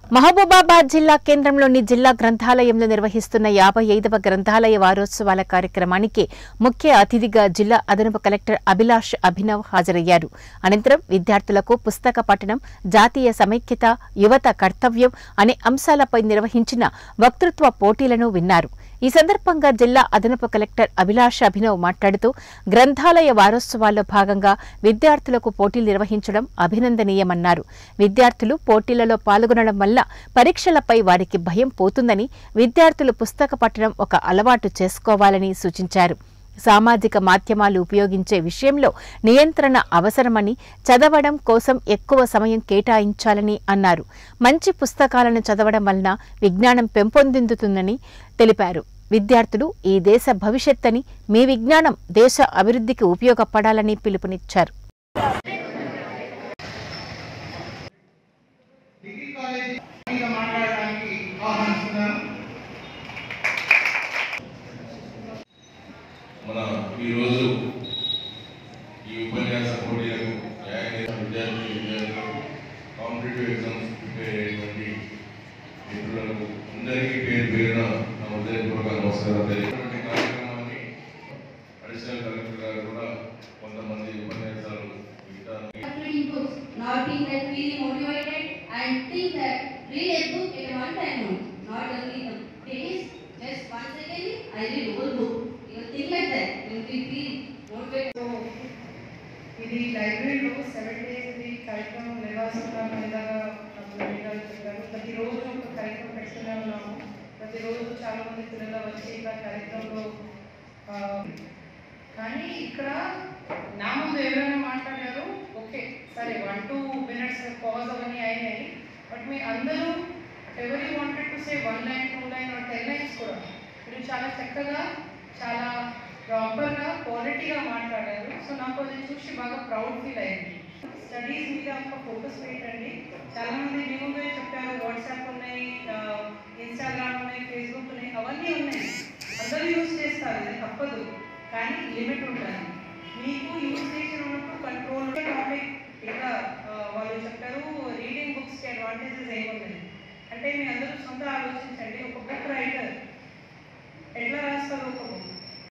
మహబూబాబాద్ జిల్లా కేంద్రంలోని జిల్లా గ్రంథాలయంలో నిర్వహిస్తున్న యాభై ఐదవ గ్రంథాలయ వారోత్సవాల కార్యక్రమానికి ముఖ్య అతిథిగా జిల్లా అదనపు కలెక్టర్ అభిలాష్ అభినవ్ హాజరయ్యారు అనంతరం విద్యార్థులకు పుస్తక పఠనం జాతీయ సమైక్యత యువత కర్తవ్యం అనే అంశాలపై నిర్వహించిన వక్తృత్వ పోటీలను విన్నారు ఈ సందర్భంగా జిల్లా అదనపు కలెక్టర్ అభిలాష్ అభినవ్ మాట్లాడుతూ గ్రంథాలయ వారోత్సవాల్లో భాగంగా విద్యార్థులకు పోటీలు నిర్వహించడం అభినందనీయమన్నారు విద్యార్థులు పోటీలలో పాల్గొనడం వల్ల పరీక్షలపై వారికి భయం పోతుందని విద్యార్థులు పుస్తక పఠనం ఒక అలవాటు చేసుకోవాలని సూచించారు సామాజిక మాధ్యమాలు ఉపయోగించే విషయంలో నియంత్రణ అవసరమని చదవడం కోసం ఎక్కువ సమయం కేటాయించాలని అన్నారు మంచి పుస్తకాలను చదవడం వలన విజ్ఞానం పెంపొందిందుతుందని తెలిపారు విద్యార్థులు ఈ దేశ భవిష్యత్తని మీ విజ్ఞానం దేశ అభివృద్ధికి ఉపయోగపడాలని పిలుపునిచ్చారు డిగ్రీ కాలేజ్ మీద మాట్లాడడానికి ఆహ్వానిస్తున్నాను మన ఈరోజు ఈ ఉపన్యాస పోటీలకు జాయిన్ చేసిన విద్యార్థి విద్యార్థులకు కాంపిటేటివ్ ఎగ్జామ్స్ ప్రిపేర్ అయ్యేటువంటి మిత్రులకు అందరికీ పేరు పేరున నా హృదయపూర్వక నమస్కారం తెలియటువంటి కార్యక్రమాన్ని అడిషనల్ కలెక్టర్ గారు కూడా కొంతమంది ఉపన్యాసాలు వింటారు reading books, not being that feeling motivated and think that read a book at one time only, not only the days, just one second, I read whole book. You think like that, you will feel motivated. ఇది లైబ్రరీలో seven days ఇది కార్యక్రమం నిర్వహిస్తున్నాం ఇలాగా నాకు madam చెప్పారు ప్రతిరోజు ఒక కార్యక్రమం పెడుతూనే ఉన్నాము ప్రతిరోజు చాలా మంది పిల్లలు వచ్చి ఇలా కార్యక్రమంలో ఆ, కానీ ఇక్కడ నా ముందు ఎవరైనా మాట్లాడారు ఓకే సరే వన్ టూ మినిట్స్ పాజ్ అవన్నీ అయినాయి బట్ మీ అందరూ ఎవరి wanted to say one line two line ten lines కూడా మీరు చాలా చక్కగా చాలా ప్రాపర్గా క్వాలిటీగా మాట్లాడారు సో నాకు అది చూసి బాగా ప్రౌడ్ ఫీల్ అయింది స్టడీస్ మీద ఒక ఫోకస్ పెట్టండి చాలా మంది మీ ముందే చెప్పారు వాట్సాప్ ఉన్నాయి ఇన్స్టాగ్రామ్ ఉన్నాయి ఫేస్బుక్ ఉన్నాయి అవన్నీ ఉన్నాయి అందరూ యూజ్ చేస్తారు ఇది తప్పదు కానీ లిమిట్ ఉండాలి మీకు యూజ్ చేసిన ఉన్నప్పుడు కంట్రోల్ టాపిక్ ఇంకా ఆ, వాళ్ళు చెప్పారు రీడింగ్ బుక్స్కి అడ్వాంటేజెస్ ఏమున్నాయి అంటే మీ అందరూ సొంత ఆలోచించండి ఒక బుక్ రైటర్ ఎట్లా రాస్తారు ఒక బుక్